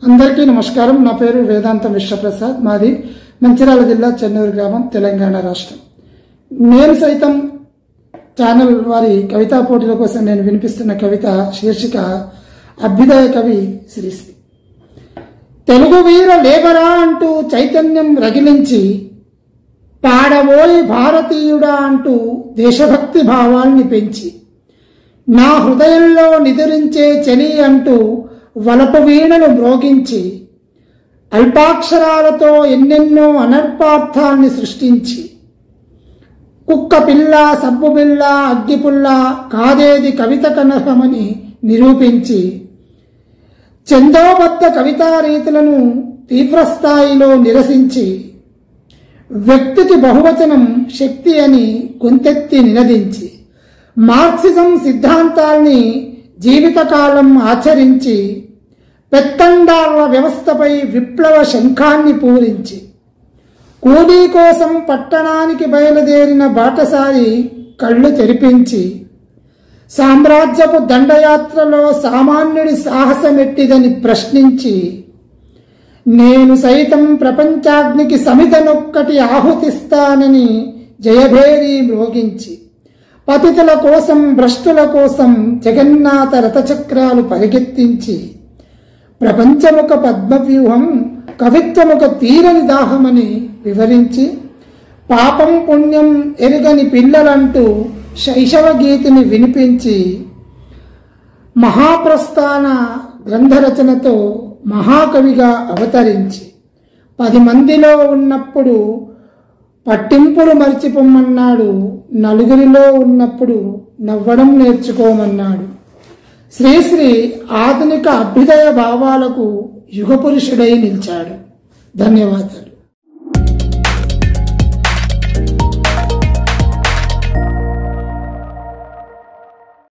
అందరికీ నమస్కారం నా పేరు వేదాంతం విశ్వప్రసాద్ మాది మంచిర్యాల జిల్లా చెన్నూరు గ్రామం తెలంగాణ రాష్ట్రం నేను సైతం ఛానల్ వారి కవితా పోటీల కోసం నేను వినిపిస్తున్న కవిత శీర్షిక అభ్యుదయ కవి శ్రీశ్రీ తెలుగు వీర లేబరా అంటూ చైతన్యం రగిలించి పాడబోయి భారతీయుడా అంటూ దేశభక్తి భావాల్ని పెంచి నా హృదయంలో నిదురించే చని అంటూ వలపు వీణను మ్రోగించి అల్పాక్షరాలతో ఎన్నెన్నో అనర్పార్థాన్ని సృష్టించి కుక్క పిల్ల సబ్బు బిళ్ళ అగ్గిపుల్ల కాదేది కవిత కనహమని నిరూపించి చందోబద్ధ కవితా రీతులను తీవ్రస్థాయిలో నిరసించి వ్యక్తికి బహువచనం శక్తి అని గొంతెత్తి నినదించి మార్క్సిజం సిద్ధాంతాల్ని జీవితకాలం ఆచరించి పెత్తండాల వ్యవస్థపై విప్లవ శంఖాన్ని పూరించి కూలీ కోసం పట్టణానికి బయలుదేరిన బాటసారి కళ్ళు తెరిపించి సామ్రాజ్యపు దండయాత్రలో సామాన్యుడి సాహసమెట్టిదని ప్రశ్నించి నేను సైతం ప్రపంచాగ్నికి సమితనొక్కటి ఆహుతిస్తానని జయభేరి మ్రోగించి పతితుల కోసం భ్రష్టుల కోసం జగన్నాథ రథచక్రాలు పరిగెత్తించి ప్రపంచముఖ పద్మవ్యూహం కవిత్వముఖ తీరని దాహమని వివరించి పాపం పుణ్యం ఎరుగని పిల్లలంటూ శైశవ గీతిని వినిపించి మహాప్రస్థాన గ్రంథరచనతో మహాకవిగా అవతరించి పది మందిలో ఉన్నప్పుడు పట్టింపులు మర్చిపోమన్నాడు నలుగురిలో ఉన్నప్పుడు నవ్వడం నేర్చుకోమన్నాడు శ్రీశ్రీ ఆధునిక అభ్యుదయ భావాలకు యుగపురుషుడై నిలిచాడు ధన్యవాదాలు